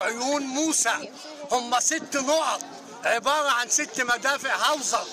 عيون موسى هم ست نقط عبارة عن ست مدافع هاوزر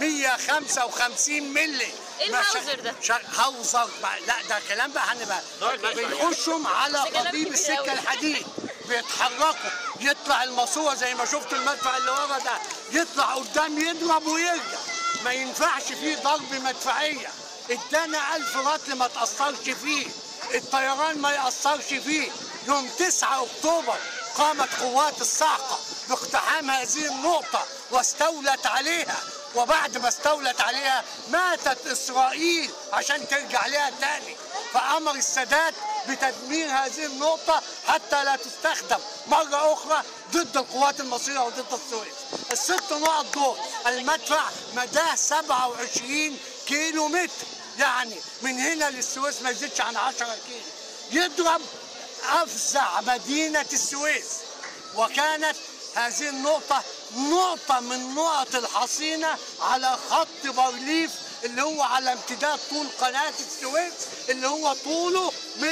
155 ملي إيه ما شا- الهاوزر ده؟ شا- هاوزر بقى- لا ده كلام بقى هنبقى بيخشوا على ده كلام قضيب كبير السكة أوي. الحديد بيتحركوا يطلع الماسوره زي ما شفت المدفع اللي ورا ده يطلع قدام يضرب ويرجع ما ينفعش فيه ضرب مدفعيه ادانا ألف رطل ما تأثرش فيه الطيران ما يأثرش فيه يوم 9 أكتوبر قامت قوات الصاعقة باقتحام هذه النقطة واستولت عليها وبعد ما استولت عليها ماتت إسرائيل عشان ترجع لها تاني فأمر السادات بتدمير هذه النقطة حتى لا تستخدم مرة أخرى ضد القوات المصرية وضد السويس الست نقط دول المدفع مداه 27 كيلو متر يعني من هنا للسويس ما يزيدش عن 10 كيلو يضرب أفزع مدينة السويس وكانت هذه النقطة نقطة من نقط الحصينة على خط بارليف اللي هو على امتداد طول قناة السويس اللي هو طوله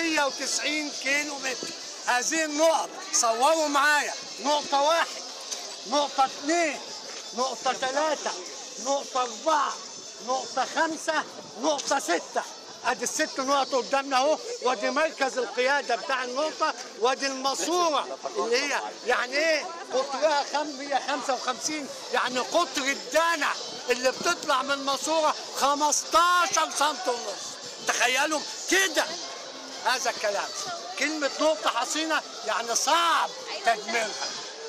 190 كيلو متر هذه النقط صوروا معايا نقطة واحد نقطة اثنين نقطة ثلاثة نقطة أربعة نقطة خمسة نقطة ستة ادي الست نقط قدامنا اهو وادي مركز القياده بتاع النقطه وادي الماسوره اللي هي يعني ايه قطرها 155 يعني قطر الدانع اللي بتطلع من الماسوره 15 سم ونص تخيلوا كده هذا الكلام كلمه نقطه حصينه يعني صعب تدميرها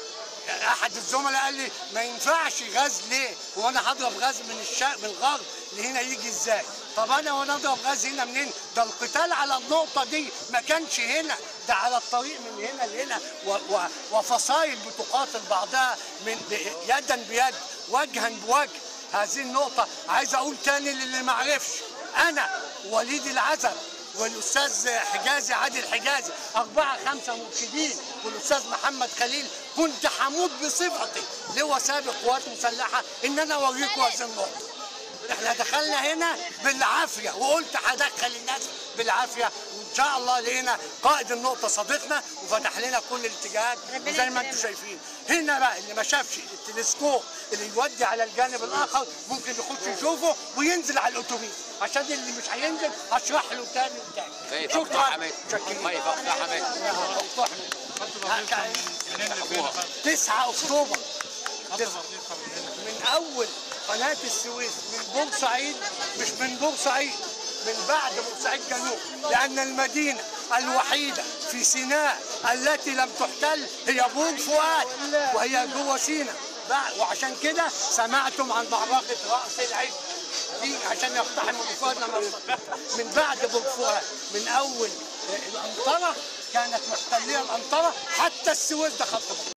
احد الزملاء قال لي ما ينفعش غاز ليه؟ هو انا هضرب غاز من الشرق من الغرب لهنا يجي ازاي؟ طب انا وانا اضرب غاز هنا منين؟ ده القتال على النقطه دي ما كانش هنا ده على الطريق من هنا لهنا و و وفصائل بتقاتل بعضها من ب- يدا بيد وجها بوجه هذه النقطه عايز اقول تاني للي ما عرفش انا وليد العزب والاستاذ حجازي عادل حجازي اربعه خمسه مرشدين والاستاذ محمد خليل كنت حمود بصفتي لواء سابق قوات مسلحه ان انا اوريكم هذه النقطه احنا دخلنا هنا بالعافيه وقلت هدخل الناس بالعافيه وان شاء الله لقينا قائد النقطه صديقنا وفتح لنا كل الاتجاهات ربنا زي ما انتم يكرمك. شايفين هنا بقى اللي ما شافش التلسكوب اللي يودي على الجانب الاخر ممكن يخش يشوفه وينزل على الاتوبيس عشان اللي مش هينزل هشرح له تاني وتاني طيب شكرا افتح حماد شكرا طيب افتح حماد افتح ابوها 9 اكتوبر من اول قناه السويس من بورسعيد مش من بورسعيد من بعد بورسعيد جنوب لان المدينه الوحيده في سيناء التي لم تحتل هي بور فؤاد وهي جوه سيناء بقى- وعشان كده سمعتم عن معركه راس العين دي عشان يقتحموا بور فؤاد لما من بعد بور فؤاد من اول الانطره كانت محتليه الانطره حتى السويس ده خط بحر